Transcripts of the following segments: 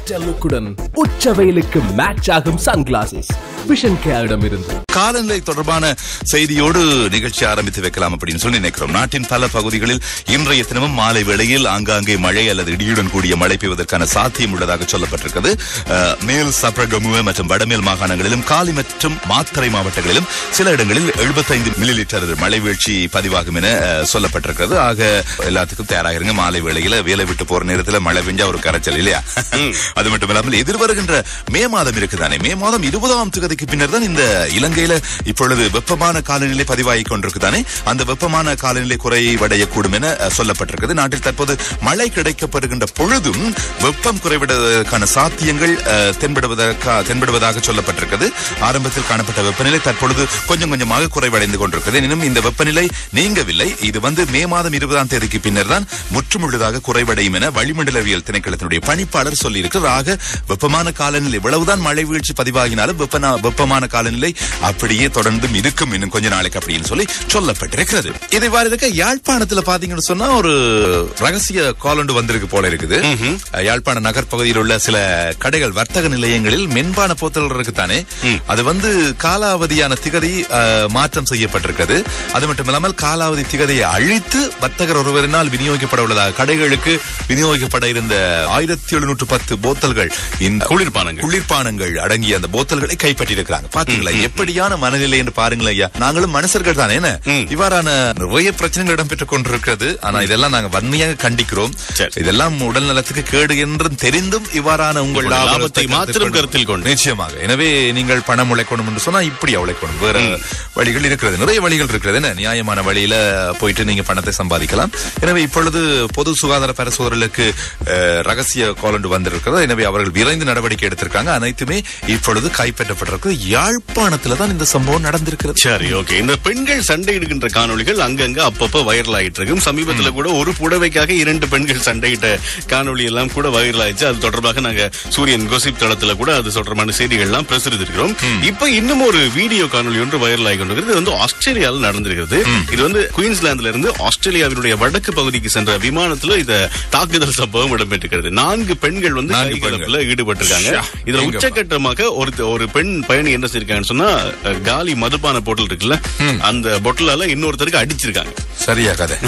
Pastel லுக்குடன் உச்ச வெயிலுக்கு match ஆகும் சன்கிளாசஸ் விஷன் கேரிடம் இருந்து காலநிலை தொடர்பான செய்தியோடு நிகழ்ச்சி ஆரம்பித்து வைக்கலாம் அப்படின்னு சொல்லி நினைக்கிறோம் நாட்டின் பல பகுதிகளில் இன்றைய தினமும் மாலை வேளையில் ஆங்காங்கே மழை அல்லது இடியுடன் கூடிய மழை பெய்வதற்கான சாத்தியம் உள்ளதாக சொல்லப்பட்டிருக்கிறது அஹ், மேல் சப்ரகமுவ மற்றும் வடமேல் மாகாணங்களிலும் காலி மற்றும் மாத்தறை மாவட்டங்களிலும் சில இடங்களில் 75 மில்லி லிட்டர் மழை வீழ்ச்சி பதிவாகும் என அஹ், சொல்லப்பட்டிருக்கிறது ஆக எல்லாத்துக்கும் தயாராகிருங்க மாலை வேளையில வேலை விட்டு போற நேரத்துல மழை பெஞ்சா ஒரு கரைச்சல் இல்லையா அது மட்டும் இல்லாமல் எதிர்வருகின்ற மே மாதம் இருக்குதானே மே மாதம் இருபதாம் தேதிக்கு பின்னர் தான் இந்த இலங்கையில இப்பொழுது வெப்பமான காலநிலை பதிவாகி கொண்டிருக்குதானே அந்த வெப்பமான காலநிலை குறைவடையக்கூடும் என அஹ், சொல்லப்பட்டிருக்கிறது நாட்டில் தற்போது மழை கிடைக்கப்படுகின்ற பொழுதும் வெப்பம் குறைவிடுவதற்கான சாத்தியங்கள் அஹ், தென்படுவதற்கா தென்படுவதாக சொல்லப்பட்டிருக்கிறது ஆரம்பத்தில் காணப்பட்ட வெப்பநிலை தற்பொழுது கொஞ்சம் கொஞ்சமாக குறைவடைந்து கொண்டிருக்கிறது எனினும் இந்த வெப்பநிலை நீங்கவில்லை இது வந்து மே மாதம் இருபதாம் தேதிக்கு பின்னர் தான் முற்றுமுழுதாக குறைவடையும் என வளிமண்டலவியல் திணைக்களத்தினுடைய பணிப்பாளர் சொல்லியிருக்கிறார் ஆக வெப்பமான காலநிலை இவ்வளவுதான் மழை வீழ்ச்சி பதிவாகினாலும் வெப்பனா- வெப்பமான காலநிலை அப்படியே தொடர்ந்தும் இருக்கும் இன்னும் கொஞ்ச நாளைக்கு அப்படின்னு சொல்லி சொல்லப்பட்டிருக்கிறது இதை வாரி இருக்க யாழ்ப்பாணத்துல பாத்தீங்கன்னு சொன்னா ஒரு ரகசிய கால் ஒன்று வந்திருக்கு போல இருக்குது அஹ், யாழ்ப்பாண நகர் பகுதியில் உள்ள சில கடைகள் வர்த்தக நிலையங்களில் மென்பான போத்தல் இருக்குதானே அது வந்து காலாவதியான திகதி அஹ், மாற்றம் செய்யப்பட்டிருக்கிறது அது மட்டும் இல்லாமல் காலாவதி திகதியை அழித்து வர்த்தகர் ஒருவரினால் விநியோகிக்கப்பட உள்ளதாக கடைகளுக்கு விநியோகிக்கப்பட இருந்த ஆயிரத்தி எழுநூற்று பத்து போத்தல்கள் இந்த குளிர்பானங்கள். குளிர்பானங்கள் அடங்கிய அந்த போத்தல்களை கைப்பற்றியிருக்கிறாங்க பாத்தீங்களா எப்படியான மனநிலை என்று பாருங்களேன் ஐயா நாங்களும் மனுஷர்கள் தானே என்ன இவ்வாறான நிறைய பிரச்சனைகள் இடம்பெற்றுக் கொண்டிருக்கிறது ஆனா இதெல்லாம் நாங்க வன்மையாக கண்டிக்கிறோம் சரி. இதெல்லாம் உடல் நலத்துக்கு கேடு என்றும் தெரிந்தும் இவ்வாறான உங்கள் உங்களுடைய லாபத்தை லாபத்தை மாத்திரம் கருத்தில் கொண்டு. நிச்சயமாக எனவே நீங்கள் பணம் உழைக்கணும் என்று சொன்னா இப்படி உழைக்கணும் வேற வழிகள் இருக்கிறது நிறைய வழிகள் இருக்கிறது என்ன நியாயமான வழியில போயிட்டு நீங்க பணத்தை சம்பாதிக்கலாம் எனவே இப்பொழுது பொது சுகாதார பரிசோதனைகளுக்கு அஹ், ரகசிய காலண்டு வந்திருக்கிறது எனவே அவர்கள் விரைந்து நடவடிக்கை எடுத்திருக்காங்க அனைத்துமே இப்பொழுது கைப்பற்றப்பட்டிருக்கு யாழ்ப்பாணத்துல தான் இந்த சம்பவம் நடந்திருக்கிறது சரி ஓகே இந்த பெண்கள் சண்டையிடுகின்ற காணொளிகள் அங்கங்க அப்பப்ப வைரல் ஆயிட்டு இருக்கும் சமீபத்துல கூட ஒரு புடவைக்காக இரண்டு பெண்கள் சண்டையிட்ட காணொளி எல்லாம் கூட வைரல் ஆயிடுச்சு அது தொடர்பாக நாங்க சூரியன் கோசிப் தளத்துல கூட அது தொடர்பான செய்திகள் எல்லாம் பிரசுரித்திருக்கிறோம் இப்ப இன்னும் ஒரு வீடியோ காணொளி ஒன்று வைரல் ஆகி கொண்டிருக்கிறது இது வந்து ஆஸ்திரேலியாவில் நடந்திருக்கிறது இது வந்து குயின்ஸ்லாந்துல இருந்து ஆஸ்திரேலியாவினுடைய வடக்கு பகுதிக்கு சென்ற விமானத்துல இந்த தாக்குதல் சம்பவம் இடம்பெற்றிருக்கிறது நான்கு பெண்கள் வந்து நான்கு கைகலப்புல ஈடுபட்டிருக்காங்க ஷா, இதுல எங்கப்பா? உச்சகட்டமாக ஒரு ஒரு பெண் பயணி என்ன செஞ்சிருக்காங்கன்னு சொன்னா அஹ், காலி மதுபான போட்டல் இருக்குல்ல அந்த பொட்டலால இன்னொருத்தருக்கு அடிச்சிருக்காங்க சரியா கதை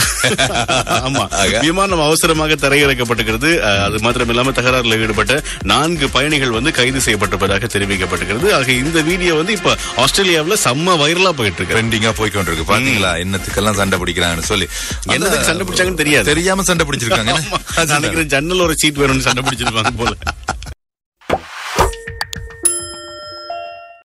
ஆமா ஆக. விமானம் அவசரமாக தரையிறக்கப்பட்டிருக்கிறது அஹ், அது மாத்திரம் இல்லாம தகராறுல ஈடுபட்ட நான்கு பயணிகள் வந்து கைது செய்யப்பட்டிருப்பதாக தெரிவிக்கப்பட்டிருக்கிறது ஆக இந்த வீடியோ வந்து இப்ப ஆஸ்திரேலியாவுல செம்ம வைரலா போயிட்டு இருக்கு ட்ரெண்டிங்கா போய் கொண்டிருக்கு பாத்தீங்களா என்னத்துக்கெல்லாம் சண்டை பிடிக்கிறாங்கன்னு சொல்லி என்னத்துக்கு சண்டை பிடிச்சாங்கன்னு தெரியாது தெரியாம சண்டை பிடிச்சிருக்காங்க ஆமா. நான் நினைக்கிறேன் ஜன்னல் ஒரு சீட் வேணும்னு சண்டை பிடிச்சிருப்பாங்க போல